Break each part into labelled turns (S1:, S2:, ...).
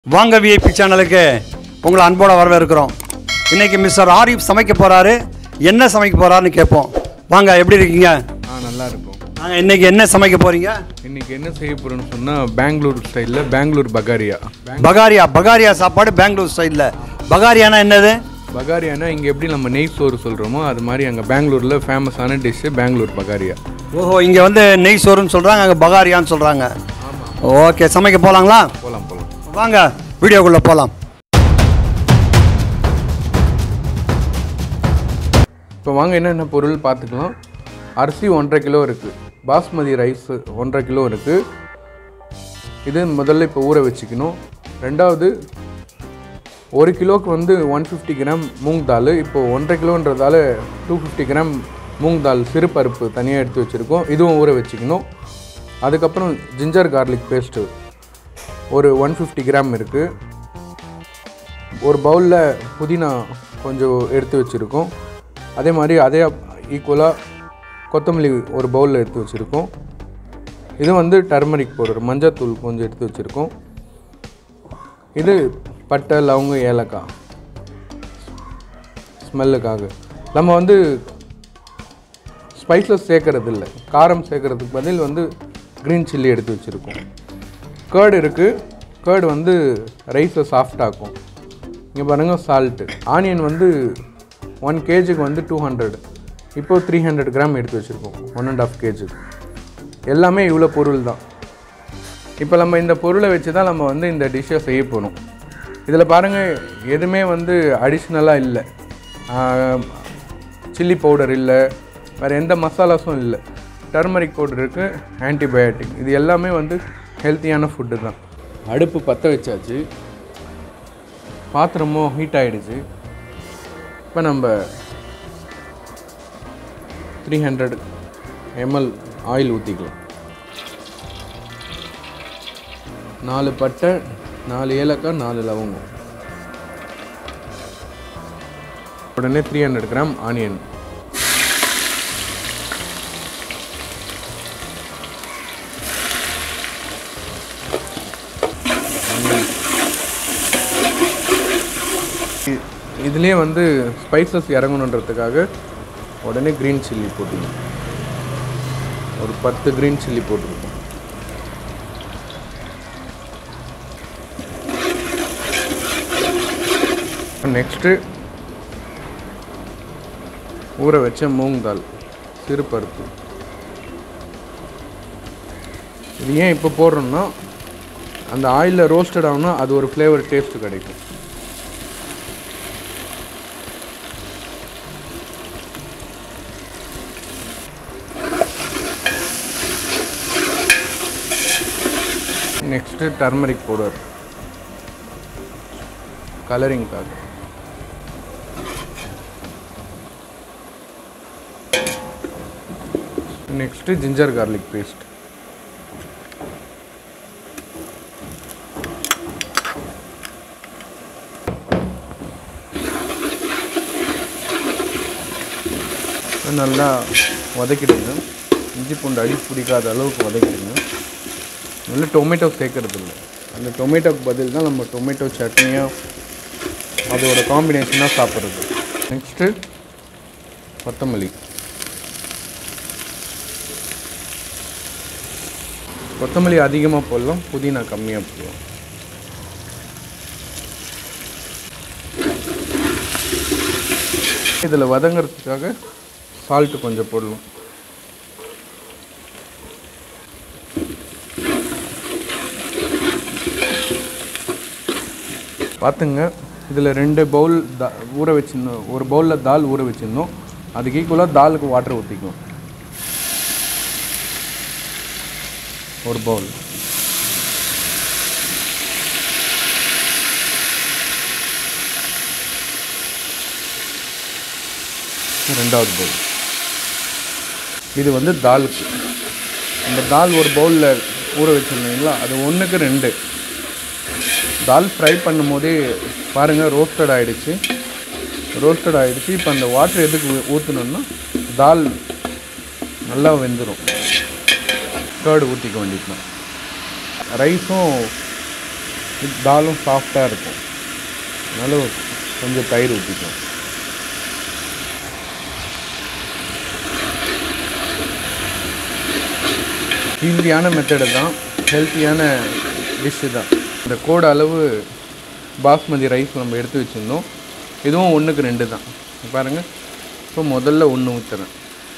S1: வாங்க விஐபி சேனலுக்கு உங்களை அன்போட வரவேற்கிறோம் இன்னைக்கு மிஸ்டர் ஆரிஃப் சமைக்க போறாரு என்ன சமைக்க போறாருன்னு கேட்போம் வாங்க எப்படி இருக்கீங்க
S2: ஆ நல்லா இருக்கும்
S1: நாங்கள் இன்னைக்கு என்ன சமைக்க போறீங்க
S2: இன்னைக்கு என்ன செய்ய போறோம்னு சொன்னா பெங்களூர் ஸ்டைலில் பெங்களூர் பகாரியா பேங்
S1: பகாரியா பகாரியா சாப்பாடு பெங்களூர் ஸ்டைலில் பகாரியானா என்னது
S2: பகாரியானா இங்கே எப்படி நம்ம நெய் சோறு சொல்கிறோமோ அது மாதிரி அங்கே பெங்களூரில் ஃபேமஸான டிஷ்ஷு பெங்களூர் பகாரியா
S1: ஓஹோ இங்கே வந்து நெய் சோறுன்னு சொல்கிறாங்க அங்கே பகாரியான்னு சொல்கிறாங்க ஓகே சமைக்க போகலாங்களா
S2: போகலாம் போகலாம்
S1: வாங்க வீடியோக்குள்ளே போகலாம்
S2: இப்போ வாங்க என்னென்ன பொருள் பார்த்துக்கலாம் அரிசி ஒன்றரை கிலோ இருக்குது பாஸ்மதி ரைஸ் ஒன்றரை கிலோ இருக்குது இது முதல்ல இப்போ ஊற வச்சுக்கணும் ரெண்டாவது ஒரு கிலோவுக்கு வந்து one fifty gram moong dal இப்போது ஒன்றரை கிலோன்றதால two fifty gram moong dal சிறு பருப்பு தனியாக எடுத்து வச்சுருக்கோம் இதுவும் ஊற வச்சுக்கணும் அதுக்கப்புறம் ஜிஞ்சர் கார்லிக் பேஸ்ட்டு ஒரு ஒன் ஃபிஃப்டி கிராம் இருக்குது ஒரு பவுலில் புதினா கொஞ்சம் எடுத்து வச்சுருக்கோம் அதே மாதிரி அதே ஈக்குவலாக கொத்தமல்லி ஒரு பவுலில் எடுத்து வச்சுருக்கோம் இது வந்து டர்மரிக் பவுடர் மஞ்சத்தூள் கொஞ்சம் எடுத்து வச்சுருக்கோம் இது பட்டை லவங்கம் ஏலக்காய் ஸ்மெல்லுக்காக நம்ம வந்து ஸ்பைசஸ் சேர்க்கறது இல்லை காரம் சேர்க்கறதுக்கு பதில் வந்து க்ரீன் சில்லி எடுத்து வச்சுருக்கோம் கேர்டு இருக்குது கேர்டு வந்து ரைஸை சாஃப்டாக்கும் இங்கே பாருங்கள் சால்ட்டு ஆனியன் வந்து ஒன் கேஜிக்கு வந்து டூ ஹண்ட்ரட் இப்போது த்ரீ ஹண்ட்ரட் கிராம் எடுத்து வச்சுருக்கோம் ஒன் அண்ட் ஆஃப் கேஜி எல்லாமே இவ்வளோ பொருள் தான் இப்போ நம்ம இந்த பொருளை வச்சு தான் நம்ம வந்து இந்த டிஷ்ஷை செய்ய போகிறோம் இதில் பாருங்கள் எதுவுமே வந்து அடிஷ்னலாக இல்லை சில்லி பவுடர் இல்லை வேறு எந்த மசாலாஸும் இல்லை டர்மரிக் பவுடர் இருக்குது ஆன்டிபயோட்டிக் இது எல்லாமே வந்து ஹெல்த்தியான ஃபுட்டு தான் அடுப்பு பற்ற வச்சாச்சு பாத்திரமும் ஹீட் ஆகிடுச்சு இப்போ நம்ம த்ரீ ஹண்ட்ரட் எம்எல் ஆயில் ஊற்றிக்கலாம் நாலு பட்டை நாலு ஏலக்காய் நாலு லவங்கம் உடனே த்ரீ ஹண்ட்ரட் கிராம் ஆனியன் இ- இதுலயே வந்து ஸ்பைசஸ் இறங்கணுன்றதுக்காக உடனே க்ரீன் சில்லி போட்டுக்கணும் ஒரு பத்து க்ரீன் சில்லி போட்டிருக்கோம் நெக்ஸ்ட்டு ஊற வச்ச மூங் தால் சிறு பருப்பு இது ஏன் இப்போ போடுறோம்னா அந்த ஆயிலில் ரோஸ்டட் ஆகுனா அது ஒரு ஃப்ளேவர் டேஸ்ட் கிடைக்கும் நெக்ஸ்ட்டு டர்மரிக் பவுடர் கலரிங்காக நெக்ஸ்ட்டு ஜிஞ்சர் கார்லிக் பேஸ்ட் நல்லா வதக்கிடுங்க இஞ்சி பூண்டு அடி பிடிக்காத அளவுக்கு வதக்கிடுங்க நல்ல டொமேட்டோ சேர்க்கறது இல்லை அந்த டொமேட்டோக்கு பதில் தான் நம்ம டொமேட்டோ சட்னியாக அதோட காம்பினேஷனாக சாப்பிட்றது நெக்ஸ்ட்டு கொத்தமல்லி கொத்தமல்லி அதிகமாக போடலாம் புதினா கம்மியாக போடலாம் இதில் வதங்கிறதுக்காக சால்ட்டு கொஞ்சம் போடலாம் பார்த்துங்க இதில் ரெண்டு பவுல் தா ஊற வச்சிருந்தோம் ஒரு பவுலில் தால் ஊற வச்சுருந்தோம் அதுக்கு ஈக்குவலாக தாலுக்கு வாட்டர் ஊற்றிக்கும் ஒரு பவுல் ரெண்டாவது பவுல் இது வந்து தாலுக்கு இந்த தால் ஒரு பவுலில் ஊற வச்சுருந்தீங்களா அது ஒன்றுக்கு ரெண்டு தால் ஃப்ரை பண்ணும்போதே பாருங்கள் ரோஸ்டட் ஆகிடுச்சு ரோஸ்டட் ஆகிடுச்சு இப்போ அந்த வாட்டர் எதுக்கு ஊற்றணுன்னா தால் நல்லா வெந்துடும் கேர்டு ஊற்றிக்க வேண்டியதுதான் ரைஸும் இது தாலும் சாஃப்டாக இருக்கும் அதனால கொஞ்சம் தயிர் ஊற்றிக்கலாம் ஈஸியான மெத்தடு தான் ஹெல்த்தியான டிஷ்ஷு தான் இந்த கோடு அளவு பாஸ்மதி ரைஸ் நம்ம எடுத்து வச்சுருந்தோம் இதுவும் ஒன்றுக்கு ரெண்டு தான் பாருங்கள் இப்போ முதல்ல ஒன்று ஊற்றுறேன்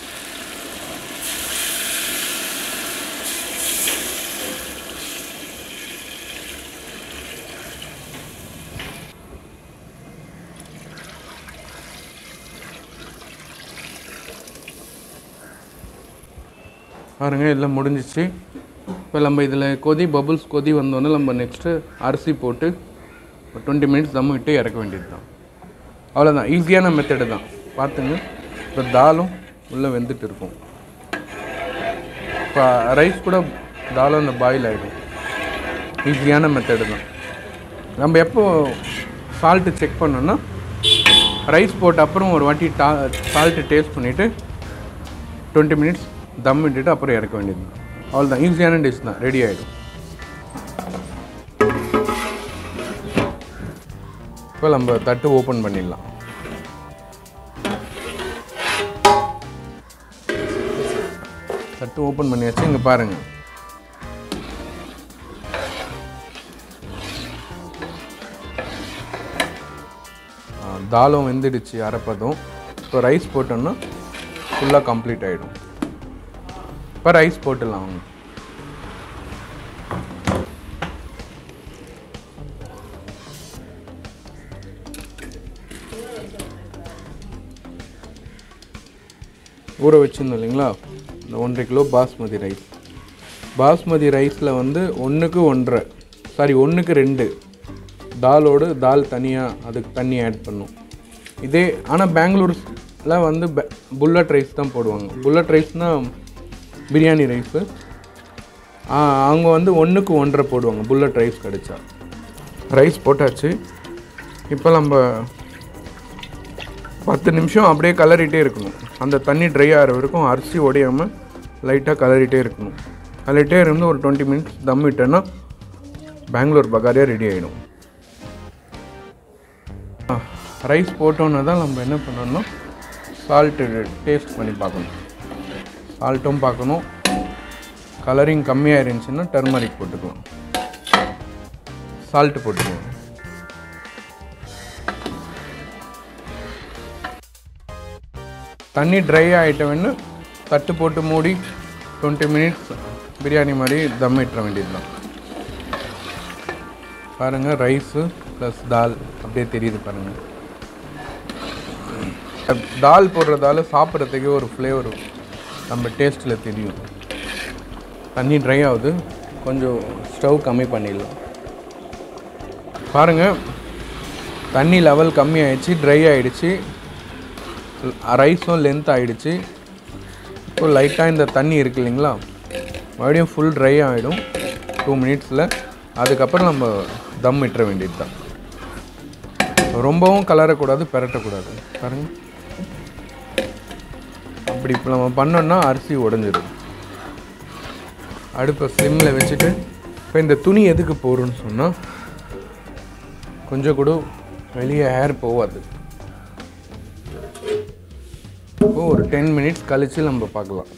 S2: பாருங்க எல்லாம் முடிஞ்சிச்சு இப்போ நம்ம இதில் கொதி பபுள்ஸ் கொதி வந்தோடனே நம்ம நெக்ஸ்ட்டு அரிசி போட்டு ஒரு டுவெண்ட்டி மினிட்ஸ் தம் விட்டு இறக்க வேண்டியது தான் அவ்வளோதான் ஈஸியான மெத்தடு தான் பார்த்துங்க இப்போ தாலும் உள்ளே வெந்துட்டு இருக்கும் இப்போ ரைஸ் கூட தாலும் அந்த பாயில் ஆகிடும் ஈஸியான மெத்தடு தான் நம்ம எப்போ சால்ட்டு செக் பண்ணோன்னா ரைஸ் போட்ட அப்புறம் ஒரு வாட்டி டா சால்ட்டு டேஸ்ட் பண்ணிவிட்டு டுவெண்ட்டி மினிட்ஸ் தம் விட்டுட்டு அப்புறம் இறக்க வேண்டியது தான் அவ்வளோதான் ஈஸியான டிஷ் தான் ரெடி ஆகிடும் இப்போ நம்ம தட்டு ஓப்பன் பண்ணிடலாம் தட்டு ஓப்பன் பண்ணியாச்சு இங்கே பாருங்கள் தாலும் வெந்துடுச்சு அரைப்பதும் இப்போ ரைஸ் போட்டோம்னா ஃபுல்லாக கம்ப்ளீட் ஆகிடும் இப்போ ரைஸ் போட்டுடலாம் அவங்க ஊற வச்சுருந்தோம் இல்லைங்களா இந்த ஒன்றரை கிலோ பாஸ்மதி ரைஸ் பாஸ்மதி ரைஸில் வந்து ஒன்றுக்கு ஒன்றரை சாரி ஒன்றுக்கு ரெண்டு தாலோடு தால் தனியாக அதுக்கு தண்ணி ஆட் பண்ணும் இதே ஆனால் பெங்களூரில் வந்து ப- புல்லட் ரைஸ் தான் போடுவாங்க புல்லட் ரைஸ்னால் பிரியாணி ரைஸு அவங்க வந்து ஒன்றுக்கு ஒன்றரை போடுவாங்க புல்லட் ரைஸ் கிடைச்சா ரைஸ் போட்டாச்சு இப்போ நம்ம பத்து நிமிஷம் அப்படியே கலரிட்டே இருக்கணும் அந்த தண்ணி ட்ரை ஆகிற வரைக்கும் அரிசி உடையாமல் லைட்டாக கலரிட்டே இருக்கணும் கலரிட்டே இருந்து ஒரு டுவெண்ட்டி மினிட்ஸ் தம் விட்டோன்னா பெங்களூர் பகாரியா ரெடி ஆகிடும் ரைஸ் போட்டோன்னே தான் நம்ம என்ன பண்ணணும்னா சால்ட்டு டேஸ்ட் பண்ணி பார்க்கணும் சால்ட்டும் பார்க்கணும் கலரிங் கம்மியாக இருந்துச்சுன்னா டர்மரிக் போட்டுக்கலாம் சால்ட்டு போட்டுக்கலாம் தண்ணி ட்ரை ஆகிட்டவன்னு தட்டு போட்டு மூடி டுவெண்ட்டி மினிட்ஸ் பிரியாணி மாதிரி தம் இட்டுற வேண்டியது தான் பாருங்கள் ரைஸு ப்ளஸ் தால் அப்படியே தெரியுது பாருங்கள் தால் போடுறதால சாப்பிட்றதுக்கே ஒரு ஃப்ளேவர் நம்ம டேஸ்ட்டில் தெரியும் தண்ணி ட்ரை ஆகுது கொஞ்சம் ஸ்டவ் கம்மி பண்ணிடலாம் பாருங்கள் தண்ணி லெவல் கம்மி ஆயிடுச்சு ட்ரை ஆயிடுச்சு ரைஸும் லென்த் ஆயிடுச்சு இப்போ லைட்டாக இந்த தண்ணி இருக்கு இல்லைங்களா மறுபடியும் ஃபுல் ட்ரை ஆகிடும் டூ மினிட்ஸில் அதுக்கப்புறம் நம்ம தம் இட்டுற வேண்டியது தான் ரொம்பவும் கலரக்கூடாது பெரட்டக்கூடாது பாருங்க அப்படி இப்போ நம்ம பண்ணோம்னா அரிசி உடஞ்சிடும் அடுப்பை ஸ்லிம்மில் வச்சுட்டு இப்போ இந்த துணி எதுக்கு போடுறோன்னு சொன்னால் கொஞ்சம் கூட வெளியே ஏர் போகாது இப்போ ஒரு டென் மினிட்ஸ் கழிச்சு நம்ம பார்க்கலாம்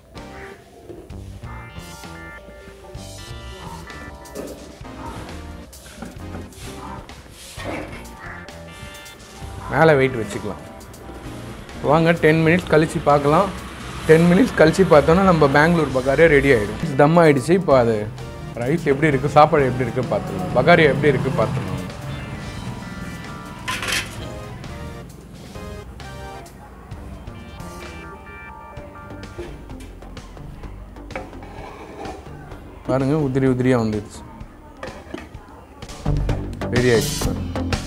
S2: மேலே வெயிட் வச்சுக்கலாம் வாங்க டென் மினிட்ஸ் கழிச்சு பார்க்கலாம் டென் மினிட்ஸ் கழிச்சு பார்த்தோன்னா நம்ம பெங்களூர் பகாரியா ரெடி ஆகிடும் தம் ஆயிடுச்சு இப்போ அது ரைஸ் எப்படி இருக்குது சாப்பாடு எப்படி இருக்குது பார்த்துக்கலாம் பகாரியா எப்படி இருக்குது பார்த்துக்கலாம் பாருங்க உதிரி உதிரியாக வந்துடுச்சு ரெடி ஆயிடுச்சு பாருங்க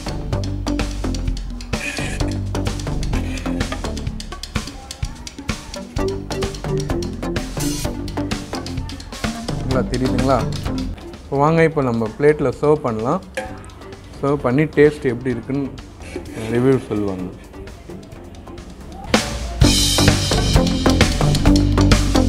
S2: நல்லா தெரியுதுங்களா இப்போ வாங்க இப்போ நம்ம பிளேட்டில் சர்வ் பண்ணலாம் சர்வ் பண்ணி டேஸ்ட் எப்படி இருக்குன்னு ரிவ்யூ சொல்லுவாங்க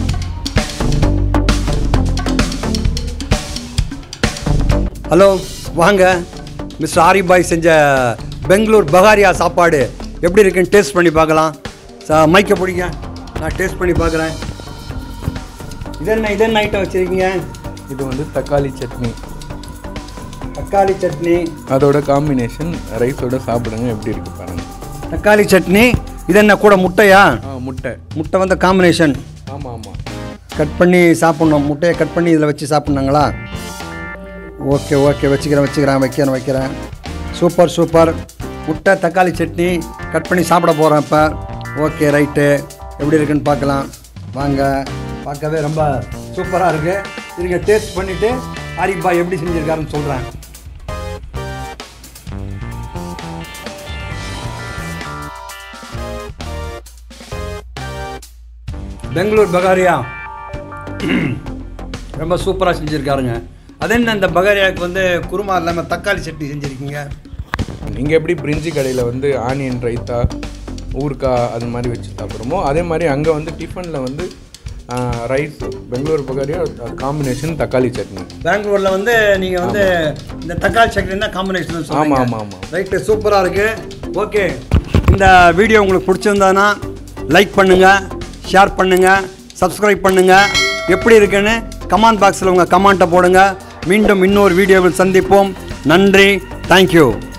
S1: ஹலோ வாங்க மிஸ்டர் ஆரிபாய் செஞ்ச பெங்களூர் பகாரியா சாப்பாடு எப்படி இருக்குன்னு டேஸ்ட் பண்ணி பார்க்கலாம் ச மைக்கை பிடிங்க நான் டேஸ்ட் பண்ணி பார்க்குறேன் இது என்ன இது என்ன ஐட்டம் வச்சுருக்கீங்க
S2: இது வந்து தக்காளி சட்னி
S1: தக்காளி சட்னி
S2: அதோட காம்பினேஷன் ரைஸோட சாப்பிடுங்க எப்படி இருக்கு பாருங்க
S1: தக்காளி சட்னி இது என்ன கூட முட்டையா
S2: ஆ முட்டை
S1: முட்டை வந்து காம்பினேஷன்
S2: ஆமாம் ஆமாம்
S1: கட் பண்ணி சாப்பிட்ணும் முட்டையை கட் பண்ணி இதில் வச்சு சாப்பிட்னாங்களா ஓகே ஓகே வச்சுக்கிறேன் வச்சுக்கிறேன் வைக்கிறேன் வைக்கிறேன் சூப்பர் சூப்பர் முட்டை தக்காளி சட்னி கட் பண்ணி சாப்பிட போகிறேன் இப்போ ஓகே ரைட்டு எப்படி இருக்குன்னு பார்க்கலாம் வாங்க பார்க்கவே ரொம்ப சூப்பராக இருக்குது இருங்க டேஸ்ட் பண்ணிவிட்டு ஆரிஃபா எப்படி செஞ்சுருக்காருன்னு சொல்கிறேன் பெங்களூர் பகாரியா ரொம்ப சூப்பராக செஞ்சுருக்காருங்க அது என்ன இந்த பகாரியாவுக்கு வந்து குருமா இல்லாமல் தக்காளி சட்னி செஞ்சுருக்கீங்க
S2: நீங்கள் எப்படி பிரிஞ்சி கடையில் வந்து ஆனியன் ரைத்தா ஊறுகாய் அது மாதிரி வச்சு சாப்பிட்றோமோ அதே மாதிரி அங்கே வந்து டிஃபனில் வந்து ரைஸ் பெங்களூர் பகாரியா காம்பினேஷன் தக்காளி சட்னி
S1: பெங்களூரில் வந்து நீங்கள் வந்து இந்த தக்காளி சட்னி தான் காம்பினேஷன்
S2: ஆமாம் ஆமாம் ஆமாம்
S1: ரைட்டு சூப்பராக இருக்குது ஓகே இந்த வீடியோ உங்களுக்கு பிடிச்சிருந்தானா லைக் பண்ணுங்கள் ஷேர் பண்ணுங்கள் சப்ஸ்கிரைப் பண்ணுங்கள் எப்படி இருக்குன்னு கமெண்ட் பாக்ஸில் உங்கள் கமெண்ட்டை போடுங்க மீண்டும் இன்னொரு வீடியோவில் சந்திப்போம் நன்றி தேங்க்யூ